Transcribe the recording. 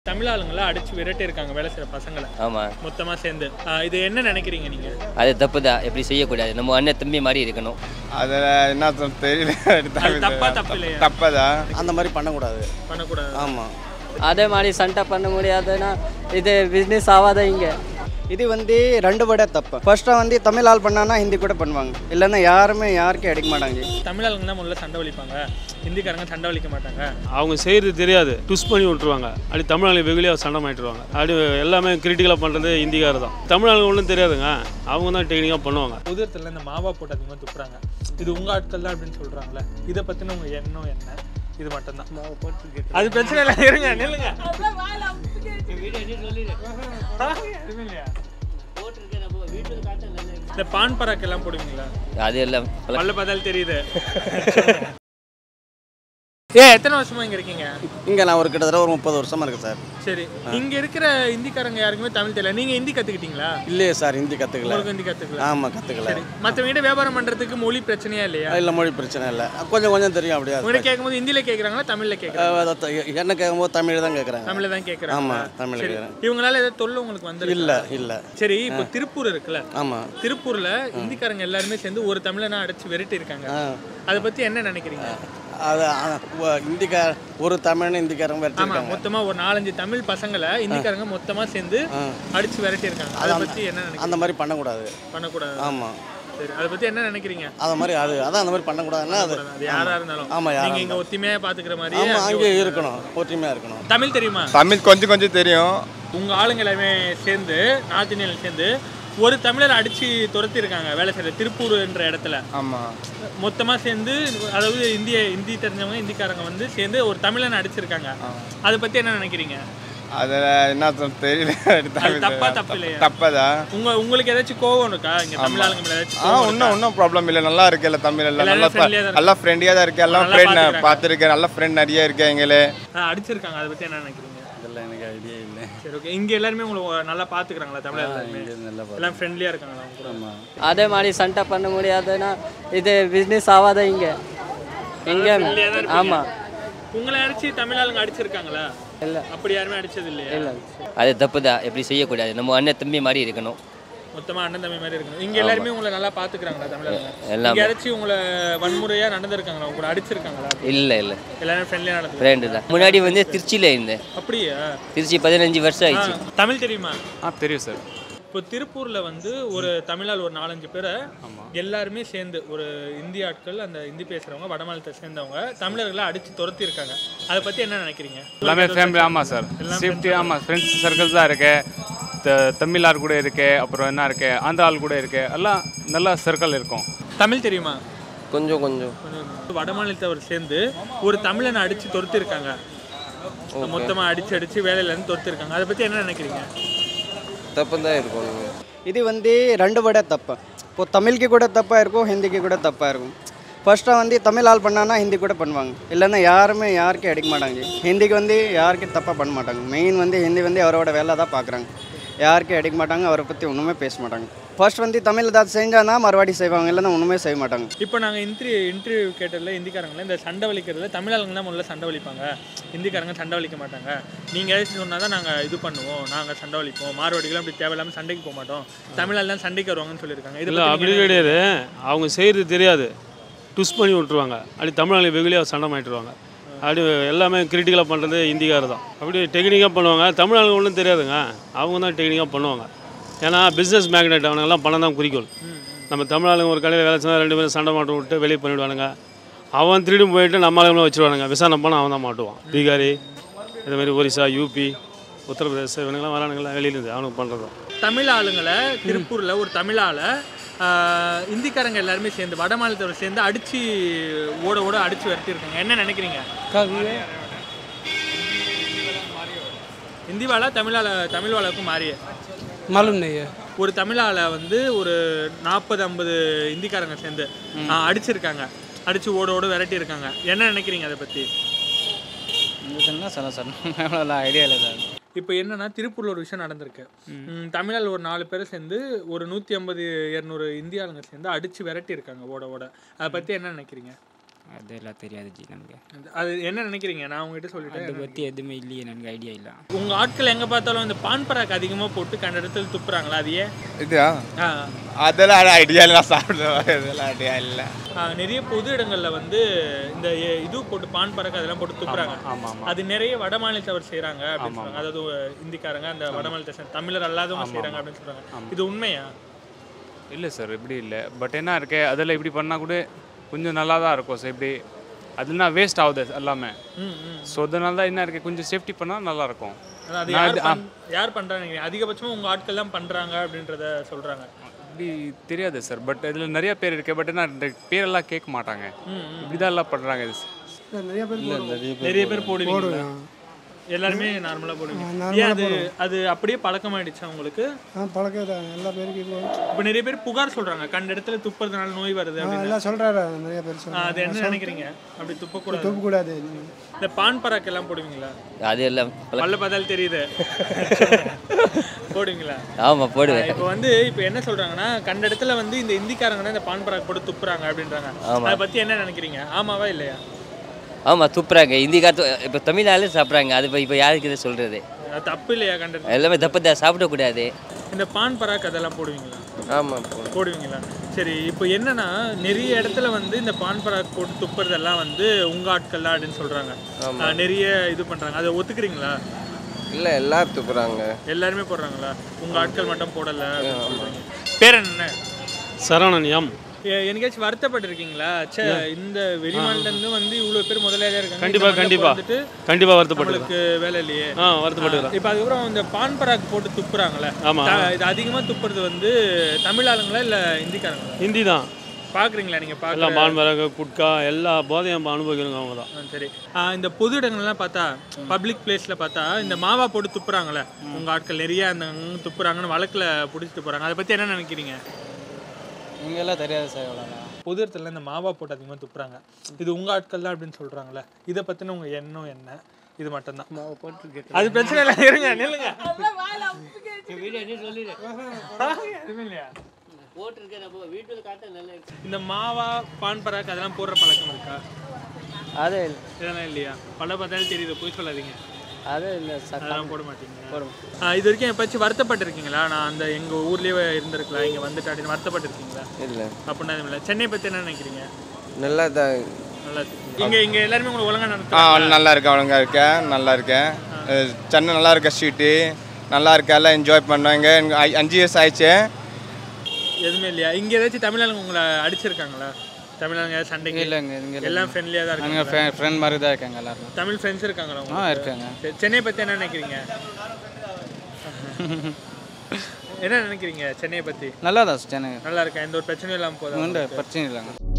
தமிழ் ஆளுங்களை அடிச்சு விரட்டி இருக்காங்க வேலை செய்யற பசங்களை ஆமாம் மொத்தமா சேர்ந்து ஆஹ் இது என்ன நினைக்கிறீங்க நீங்க அது தப்பு தான் எப்படி செய்யக்கூடாது நம்ம அண்ணன் தம்பி மாதிரி இருக்கணும் அதில் என்ன சொல்ல தெரியல அது தப்பா தப்பு இல்லையா தப்பதா அந்த மாதிரி பண்ணக்கூடாது பண்ணக்கூடாது ஆமாம் அதே மாதிரி சண்டை பண்ண முடியாதுன்னா இது பிஸ்னஸ் ஆகாத இங்கே இது வந்து ரெண்டு விட தப்பு ஃபர்ஸ்ட்டாக வந்து தமிழ் ஆள் பண்ணானா ஹிந்தி கூட பண்ணுவாங்க இல்லைன்னா யாருமே யாருக்கும் அடிக்க மாட்டாங்க தமிழ் ஆளுங்க தான் முதல்ல சண்டை வலிப்பாங்க ஹிந்திக்காரங்க சண்டை வலிக்க மாட்டாங்க அவங்க செய்கிறது தெரியாது ட்விஸ்ட் பண்ணி விட்ருவாங்க அப்படி தமிழாளி வெகுலியாக சண்டை மாட்டிடுவாங்க அப்படி எல்லாமே கிரிட்டிக்கலாக பண்ணுறது இந்திக்கார தான் தமிழாளுங்க ஒன்றும் தெரியாதுங்க அவங்க தான் டெக்னிக்காக பண்ணுவாங்க உதிரத்துல இந்த மாவா போட்டு அதிகமாக துப்புறாங்க இது உங்க ஆட்கள் தான் அப்படின்னு சொல்றாங்களே இதை பத்தின உங்க எண்ணம் என்ன இது மட்டும்தான் அது பிரச்சனை இல்லை இருங்க நில்லுங்க இல்லையா? இந்த பான் பராக்கு எல்லாம் போடுவீங்களா அது எல்லாம் பல்ல பார்த்தாலும் தெரியுது ஏ எத்தனை வருஷமா இங்க இருக்கீங்க இங்கே நான் ஒரு கிட்டத்தட்ட ஒரு முப்பது வருஷமாக இருக்கு சார் சரி இங்க இருக்கிற இந்திக்காரங்க யாருக்குமே தமிழ் தெரியல நீங்க ஹிந்தி கத்துக்கிட்டீங்களா இல்லையே சார் ஹிந்தி கற்றுக்கல உங்களுக்கு ஹிந்தி கத்துக்கல ஆமாம் கற்றுக்கல சரி மத்தவங்க வியாபாரம் பண்றதுக்கு மொழி பிரச்சனையா இல்லையா இல்லை மொழி பிரச்சனை இல்லை கொஞ்சம் கொஞ்சம் தெரியும் அப்படியா உங்கள்கிட்ட கேட்கும்போது ஹிந்தில கேக்குறாங்களா தமிழ்ல கேக்குறாங்க என்ன கேட்கும்போது தமிழ் தான் கேட்குறாங்க தமிழ்ல தான் கேக்குறாங்க ஆமா, தமிழ்ல சரி. கேக்குறேன். இவங்களால ஏதாவது தொல்லை உங்களுக்கு வந்து இல்லை இல்லை சரி இப்போ திருப்பூர் இருக்குல்ல ஆமாம் திருப்பூர்ல இந்திக்காரங்க எல்லாருமே சேர்ந்து ஒரு தமிழனை அடிச்சு விரட்டி இருக்காங்க ஆ அதை பத்தி என்ன நினைக்கிறீங்க அது ஆ, ஒ- இந்திக்கா ஒரு தமிழ்னு இந்திக்காரங்க ஆமா வச்சுருக்காங்க மொத்தமா ஒரு நாலஞ்சு தமிழ் பசங்களை இந்திக்காரங்க மொத்தமா சேர்ந்து அடிச்சு விரட்டி இருக்காங்க அதை பத்தி என்ன நினைக்கிறீங்க அந்த மாதிரி பண்ணக்கூடாது பண்ணக்கூடாது ஆமாம் சரி அதை பத்தி என்ன நினைக்கிறீங்க அது மாதிரி அது அதான் அந்த மாதிரி பண்ணக்கூடாதுன்னா அது அது யாரா இருந்தாலும் ஆமா, யாரா நீங்க இங்க ஒத்துமையா பாத்துக்கிற மாதிரி ஆமாம் அங்கேயே இருக்கணும் ஒற்றுமையாக இருக்கணும் தமிழ் தெரியுமா தமிழ் கொஞ்சம் கொஞ்சம் தெரியும் உங்க ஆளுங்க எல்லாமே சேர்ந்து நார்த் இந்தியன் சேர்ந்து ஒரு தமிழர் அடிச்சு துரத்தி இருக்காங்க வேலை செய்யற திருப்பூர்ன்ற இடத்துல ஆமாம் மொத்தமா சேர்ந்து அதாவது இந்திய இந்தி தெரிஞ்சவங்க இந்திக்காரங்க வந்து சேர்ந்து ஒரு தமிழனை அடிச்சிருக்காங்க அதை பத்தி என்ன நினைக்கிறீங்க அதில் என்ன சொல்ல தெரியல அது தப்பா தப்பு இல்லையா தப்பதா உங்க உங்களுக்கு ஏதாச்சும் கோவம் இருக்கா இங்க தமிழ் ஆளுங்க மேல ஏதாச்சும் ஆ கோவம் ஒன்றும் ஒன்றும் ப்ராப்ளம் இல்லை நல்லா இருக்கு எல்லாம் தமிழ் எல்லாம் நல்லா எல்லாரும் friendly-ஆ தான் நல்லா ஃப்ரெண்டியாக தான் இருக்கு எல்லாம் நல்லா ஃப்ரெண்ட் பார்த்துக்கறாங்க. பார்த்துருக்கேன் நல்ல ஃப்ரெண்ட் நிறைய இருக்கு எங்களே ஆ, அடிச்சிருக்காங்க அதை பத்தி என்ன நினைக்கிறீங்க இதெல்லாம் எனக்கு ஐடியா இல்லை சரி ஓகே இங்க எல்லாருமே உங்களை நல்லா பாத்துக்கிறாங்களா தமிழ் எல்லாருமே எல்லாம் ஃப்ரெண்ட்லியா இருக்காங்களா அவங்க கூட அதே மாதிரி சண்டை பண்ண முடியாதுன்னா இது பிஸ்னஸ் ஆகாத இங்கே எங்கே ஆமாம் உங்களை அடிச்சு தமிழ் ஆளுங்க அடிச்சிருக்காங்களா இல்ல. அப்படி யாருமே அடிச்சது இல்லையா இல்லை அது தப்பு தான் எப்படி செய்யக்கூடாது நம்ம அண்ணன் தம்பி மாதிரி இருக்கணும் மொத்தமா அண்ணன் தம்பி மாதிரி இருக்கணும் இங்க எல்லாருமே உங்களை நல்லா பாத்துக்கிறாங்களா தமிழ் ஆளுங்க எல்லாமே. இங்க யாராச்சும் உங்களை வன்முறையா நடந்திருக்காங்களா உங்களை அடிச்சிருக்காங்களா இல்லை இல்லை எல்லாரும் ஃப்ரெண்ட்லியா நடந்து ஃப்ரெண்டு தான் முன்னாடி வந்து திருச்சியில் இருந்தேன் அப்படியா திருச்சி பதினஞ்சு வருஷம் ஆ, ஆயிடுச்சு தமிழ் தெரியுமா ஆ தெரியும் சார் இப்போ திருப்பூர்ல வந்து ஒரு தமிழால் ஒரு நாலஞ்சு பேரை எல்லாருமே சேர்ந்து ஒரு இந்திய ஆட்கள் அந்த இந்தி பேசுறவங்க வடமாநிலத்தை சேர்ந்தவங்க தமிழர்களை அடிச்சு துரத்தி இருக்காங்க அதை பத்தி என்ன நினைக்கிறீங்க எல்லாமே ஃபேமிலி ஆமாம் சார் சேஃப்டி ஆமாம் ஃப்ரெண்ட்ஸ் சர்க்கிள்ஸ் தான் இருக்கு த தமிழ் ஆள் கூட இருக்கு அப்புறம் என்ன இருக்கு ஆந்திரா ஆள் கூட இருக்கு எல்லாம் நல்ல சர்க்கிள் இருக்கும் தமிழ் தெரியுமா கொஞ்சம் கொஞ்சம் கொஞ்சம் வடமாநிலத்தவர் சேர்ந்து ஒரு தமிழனை அடிச்சு துரத்தி இருக்காங்க மொத்தமா அடிச்சு அடிச்சு வேலையில இருந்து துரத்தி இருக்காங்க அதை பத்தி என்ன நினைக்கிறீங்க தப்பு தான் இருக்கும் இது வந்து ரெண்டு விட தப்பு இப்போ தமிழுக்கு கூட தப்பாக இருக்கும் ஹிந்திக்கு கூட தப்பாக இருக்கும் ஃபர்ஸ்ட்டாக வந்து தமிழ் ஆள் பண்ணானா ஹிந்தி கூட பண்ணுவாங்க இல்லைன்னா யாருமே யாருக்கும் அடிக்க மாட்டாங்க ஹிந்திக்கு வந்து யாருக்கும் தப்பாக பண்ண மாட்டாங்க மெயின் வந்து ஹிந்தி வந்து அவரோட வேலை தான் பார்க்குறாங்க யாருக்கும் அடிக்க மாட்டாங்க அவரை பற்றி ஒன்றுமே பேச மாட்டாங்க ஃபர்ஸ்ட் வந்து தமிழ் ஏதாவது செஞ்சானா மறுபடி செய்வாங்க இல்லைன்னா ஒன்றுமே செய்ய மாட்டாங்க இப்போ நாங்கள் இன்டர்வியூ இன்டர்வியூ கேட்டதில் இந்திக்காரங்கள இந்த சண்டை வலிக்கிறதுல தமிழ் ஆளுங்க தான் முதல்ல சண்டை வலிப்பாங்க இந்திக்காரங்க சண்டை வலிக்க மாட்டாங்க நீங்கள் ஏதாச்சும் சொன்னால் தான் நாங்கள் இது பண்ணுவோம் நாங்கள் சண்டை வலிப்போம் மார்வாடிகளும் அப்படி தேவையில்லாமல் சண்டைக்கு போக மாட்டோம் தமிழ் தான் சண்டைக்கு வருவாங்கன்னு சொல்லியிருக்காங்க இது இல்லை அப்படி கிடையாது அவங்க செய்கிறது தெரியாது ட்விஸ்ட் பண்ணி விட்ருவாங்க அப்படி தமிழாளி வெகுலியாக சண்டை மாட்டிடுவாங்க அப்படி எல்லாமே கிரிட்டிக்கலாக பண்ணுறது இந்திக்கார தான் அப்படி டெக்னிக்காக பண்ணுவாங்க தமிழாளுங்க ஒன்றும் தெரியாதுங்க அவங்க தான் டெக்னிக்காக பண்ணுவாங்க ஏன்னா பிஸ்னஸ் மேக்னெட் அவனுங்கெல்லாம் பணம் தான் குறிக்கோள் நம்ம தமிழாளுங்க ஒரு கடையில் வேலை செஞ்சால் ரெண்டு பேரும் சண்டை மாட்ட விட்டு வெளியே பண்ணிவிடுவானுங்க அவன் திருடி போயிட்டு நம்ம ஆளுங்களும் வச்சுருவானுங்க விசாரணை பண்ண அவன் தான் மாட்டுவான் பீகாரி இது மாதிரி ஒரிசா யூபி உத்தரப்பிரதேச இவனுங்கெல்லாம் வரானுங்களா வெளியிலேருந்து அவனுக்கு பண்ணுறது தமிழ் ஆளுங்களை திருப்பூரில் ஒரு தமிழ் ஆளை ஆஹ், இந்திக்காரங்க எல்லாருமே சேர்ந்து வட மாநிலத்தோட சேர்ந்து அடிச்சு ஓட ஓட அடிச்சு விரட்டியிருக்காங்க என்ன நினைக்கிறீங்க ஹிந்தி வாழா தமிழால தமிழ் வாழாவுக்கும் மாறிய मालूम नहीं है ஒரு தமிழால வந்து ஒரு நாற்பது ஐம்பது இந்திக்காரங்க சேர்ந்து ஆ, அடிச்சிருக்காங்க அடிச்சு ஓட ஓட விரட்டி இருக்காங்க என்ன நினைக்கிறீங்க அதை பத்தி என்ன சொல்ல சார் அவ்வளோ ஐடியா இல்லை சார் இப்போ என்னன்னா திருப்பூர்ல ஒரு விஷயம் நடந்திருக்கு ம், தமிழால் ஒரு நாலு பேரை சேர்ந்து ஒரு நூற்றி ஐம்பது இரநூறு இந்திய ஆளுங்க சேர்ந்து அடிச்சு விரட்டி இருக்காங்க ஓட ஓட அதை பத்தி என்ன நினைக்கிறீங்க அதெல்லாம் தெரியாது ஜி நமக்கு அது என்ன நினைக்கிறீங்க நான் உங்ககிட்ட அதை சொல்லிட்டேன் பற்றி எதுவுமே இல்லையே எனக்கு ஐடியா இல்லை உங்க ஆட்கள் எங்க பார்த்தாலும் இந்த பான் பராக் அதிகமா போட்டு கண்ட இடத்துல துப்புறாங்களா அது ஏன் இதா ஆ, அதெல்லாம் ஐடியா இல்லை நான் சாப்பிடுவேன் இதெல்லாம் ஐடியா இல்லை ஆ, நிறைய பொது இடங்கள்ல வந்து இந்த எ- இது போட்டு பான் பராக் அதெல்லாம் போட்டு துப்புறாங்க ஆமாம் ஆமாம் அது நிறைய வட மாநிலத்தவர் செய்றாங்க அப்படின்னு சொல்றாங்க அதாவது இந்திக்காரங்க அந்த வட மாநிலத்தை சேர்ந்த தமிழர் அல்லாதவங்க செய்றாங்க அப்படின்னு சொல்றாங்க இது உண்மையா இல்லை சார் இப்படி இல்லை பட் என்ன இருக்கு அதில் இப்படி பண்ணால் கூட கொஞ்சம் நல்லா தான் இருக்கும் சார் இப்படி அதுனா வேஸ்ட் ஆகுது எல்லாமே ம் ம் ஸோ அதனால தான் என்ன இருக்குது கொஞ்சம் சேஃப்டி பண்ணால் நல்லாயிருக்கும் அதான் அது நான் யார் இது- பண்- யார் பண்றாங்க அதிகபட்சமா உங்க ஆட்கள் தான் பண்றாங்க அப்படின்றத சொல்றாங்க அப்படி தெரியாது சார் பட் இதில் நிறைய பேர் இருக்கு பட் என்ன இந்த பேரெல்லாம் கேட்க மாட்டாங்க ம், ம். இப்படி தான் எல்லாம் பண்ணுறாங்க இது நிறைய பேர் போடுவீங்க எல்லாருமே நார்மலா போடுவீங்க ஏன் அது அது அப்படியே பழக்கமாயிடுச்சா உங்களுக்கு பழக்கம் தான் எல்லா பேருக்கு இது இப்போ நிறைய பேர் புகார் சொல்றாங்க கண்ட இடத்துல துப்புறதுனால நோய் வருது அப்படின்னு எல்லாம் சொல்கிறாரு நிறைய பேர் ஆ, சொல்கிறாங்க அது என்ன நினைக்கிறீங்க அப்படி துப்பக்கூடாது தூக்கக்கூடாது இந்த பான் பராக் எல்லாம் போடுவீங்களா அது எல்லாம் பழக்கம். பல்ல பார்த்தாலும் தெரியுது போடுவீங்களா ஆமாம் போடுவேன் இப்போ வந்து இப்போ என்ன சொல்றாங்கன்னா கண்ட இடத்துல வந்து இந்த இந்திக்காரங்க தான் இந்த பான் பராக் போட்டு துப்புறாங்க அப்படின்றாங்க ஆமா. அதை பத்தி என்ன நினைக்கிறீங்க ஆமாவா இல்லையா ஆமாம் துப்புறாங்க இந்திக்கார இப்போ தமிழ்நாடு சாப்பிட்றாங்க அது இப்போ இப்போ யாருக்கு இதை சொல்கிறது அது தப்பு இல்லையா கண்ட இடத்துல? எல்லாமே தப்பு தான் சாப்பிடக்கூடாது இந்த பான் பராக் அதெல்லாம் போடுவீங்களா ஆமாம் போடுவீங்களா சரி இப்போ என்னன்னா நிறைய இடத்துல வந்து இந்த பான் பராக் போட்டு துப்புறதெல்லாம் வந்து உங்க ஆட்கள் தான் அப்படின்னு சொல்றாங்க ஆ, நிறைய இது பண்றாங்க அதை ஒத்துக்கிறீங்களா இல்லை எல்லாரும் துப்புறாங்க எல்லாருமே போடுறாங்களா உங்க ஆட்கள் மட்டும் போடல அப்படின்னு சொல்றீங்க. பேர் என்ன சரவணன் எம் எ- என்னைக்காச்சும் வருத்தப்பட்டிருக்கீங்களா ச்சே இந்த வெளிமாநில இருந்து வந்து இவ்வளவு பேர் முதலாளியா இருக்காங்க கண்டிப்பா இந்த மண்ணில் கண்டிப்பா பிறந்துட்டு கண்டிப்பாக வருத்தப்பட்டிருக்கேன் நம்மளுக்கு வேலை இல்லையே ஆ வருத்தப்பட்டுக்கிறேன் இப்போ அதுக்கப்புறம் இந்த பான் பராக் போட்டு துப்புறாங்களே ஆமா. த- இது அதிகமா துப்புறது வந்து தமிழ் ஆளுங்களா இல்ல இந்திக்காரங்களா ஹிந்தி தான் பாக்குறீங்களா நீங்க எல்லாம் பாக்கல பான்மரக குட்கா எல்லா போதையும் அனுபவிக்கிறவங்க அவங்க தான் ஆ, சரி ஆ, இந்த பொது இடங்கள்லாம் பார்த்தா பப்ளிக் பிளேஸ்ல பார்த்தா இந்த மாவா போட்டு துப்புறாங்களே உங்க ஆட்கள் நிறைய அந்த அங்க துப்புறாங்கன்னு வழக்குல பிடிச்சிட்டு போறாங்க அதை பத்தி என்ன நினைக்கிறீங்க இங்கெல்லாம் தெரியாது சார் எவ்வளோதான் பொது இடத்துல இந்த மாவா போட்டு அதிகமாக துப்புறாங்க இது உங்க ஆட்கள் தான் அப்படின்னு சொல்றாங்களே இதை பத்தின உங்க எண்ணம் என்ன இது மட்டும்தான் அது பிரச்சனை இல்லை இருங்க நில்லுங்க எதுவுமே இல்லையா இந்த மாவா பான் பராக் அதெல்லாம் போடுற பழக்கம் இருக்கா அது இதெல்லாம் இல்லையா பல பார்த்தாலும் தெரியுது போய் சொல்லாதீங்க அது இல்லை சார் அதெல்லாம் போட மாட்டீங்க ஆ, இது வரைக்கும் எப்பயாச்சும் வருத்தப்பட்டிருக்கீங்களா நான் அந்த எங்க ஊர்லயே இருந்திருக்கலாம் இங்க வந்துட்டு அப்படின்னு வருத்தப்பட்டிருக்கீங்களா இல்லை அப்படின்னா எதுவும் இல்லை சென்னை பத்தி என்ன நினைக்கிறீங்க நல்லா தான் நல்லா இருக்கு. இங்க இங்க எல்லாருமே உங்களை ஒழுங்கா ஆ நடத்துறாங்க நல்லா இருக்கேன் ஒழுங்கா இருக்கேன் நல்லா இருக்கேன் அஹ், சென்னை நல்லா இருக்க ஸ்ட்ரீட்டு நல்லா இருக்கேன் எல்லாம் என்ஜாய் பண்ணுவாங்க எனக்கு ஐ- அஞ்சு இயர்ஸ் ஆயிடுச்சு எதுவுமே இல்லையா இங்க ஏதாச்சும் தமிழாளுங்க உங்களை அடிச்சிருக்காங்களா தமிழாளுங்க சண்டைக்கு இல்லைங்க இங்கே எல்லாம் ஃப்ரெண்ட்லியா தான் நாங்கள் இருக்காங்க ஃப்ரெண்ட் மாதிரி தான் இருக்காங்க எல்லாரும் தமிழ் ஃப்ரெண்ட்ஸ் இருக்காங்களா ஆ உங்களுக்கு? இருக்காங்க சரி, சென்னை பத்தி என்ன நினைக்கிறீங்க என்ன நினைக்கிறீங்க சென்னையை பத்தி நல்லா தான் சென்னை நல்லா இருக்கா எந்த ஒரு பிரச்சனையும் இல்லாம போதும் பிரச்சனை இல்லைங்க